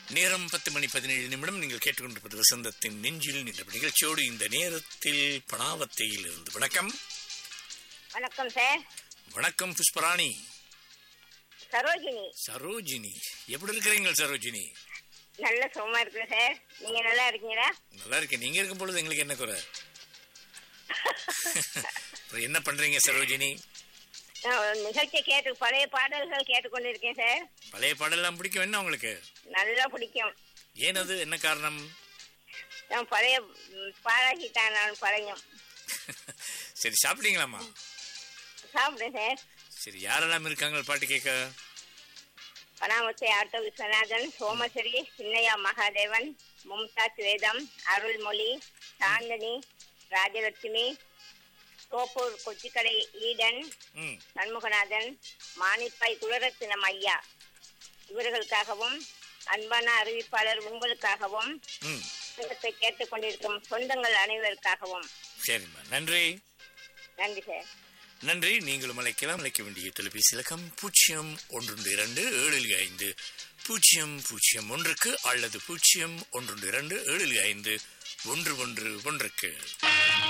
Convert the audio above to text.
நேரம் பத்து மணி பதினேழு நிமிடம் நீங்கள் கேட்டுக்கொண்டிருப்பது வசந்தத்தின் நெஞ்சில் நின்ற நிகழ்ச்சியோடு இந்த நேரத்தில் பணாவத்தையில் இருந்து வணக்கம் வணக்கம் சார் வணக்கம் புஷ்பராணி சரோஜினி சரோஜினி எப்படி இருக்கிறீங்க சரோஜினி நல்ல சுகமா இருக்கு சார் நீங்க நல்லா இருக்கீங்களா நல்லா இருக்கு நீங்க இருக்கும் பொழுது எங்களுக்கு என்ன குறை அப்புறம் என்ன பண்றீங்க சரோஜினி நான் ஒரு நிகழ்ச்சி கேட்டு பழைய பாடல்கள் கேட்டுக்கொண்டிருக்கேன் சார் பழைய பாடலாம் பிடிக்கும் என்ன உங்களுக்கு நல்லா பிடிக்கும் ஏன் அது என்ன காரணம் நான் பழைய ம், பாடகித்தான் நான் பழையும் சரி சாப்பிட்டீங்களாம்மா சாப்பிடுறேன் சார் சரி யாரெல்லாம் இருக்காங்க பாட்டு கேட்க பனாமத்தை ஆட்டோ விஸ்வநாதன் சோமஸ்வரி சின்னையா மகாதேவன் மும்தாஜ் வேதம் அருள்மொழி சாந்தனி ராஜலட்சுமி தோப்பூர் கொச்சிக்கடை ஈடன் ம் சண்முகநாதன் மானிப்பாய் குலரத்தினம் ஐயா இவர்களுக்காகவும் அன்பான அறிவிப்பாளர் உங்களுக்காகவும் ம் புத்தகத்தை கேட்டுக் கொண்டிருக்கும் சொந்தங்கள் அனைவருக்காகவும் சரிம்மா நன்றி நன்றி சார் நன்றி நீங்களும் அழைக்கலாம் அழைக்க வேண்டிய தொலைபேசி இலக்கம் பூஜ்ஜியம் ஒன்று இரண்டு ஏழு ஐந்து பூஜ்ஜியம் பூஜ்ஜியம் ஒன்றுக்கு அல்லது பூஜ்ஜியம் ஒன்று இரண்டு ஏழு ஐந்து ஒன்று ஒன்று ஒன்றுக்கு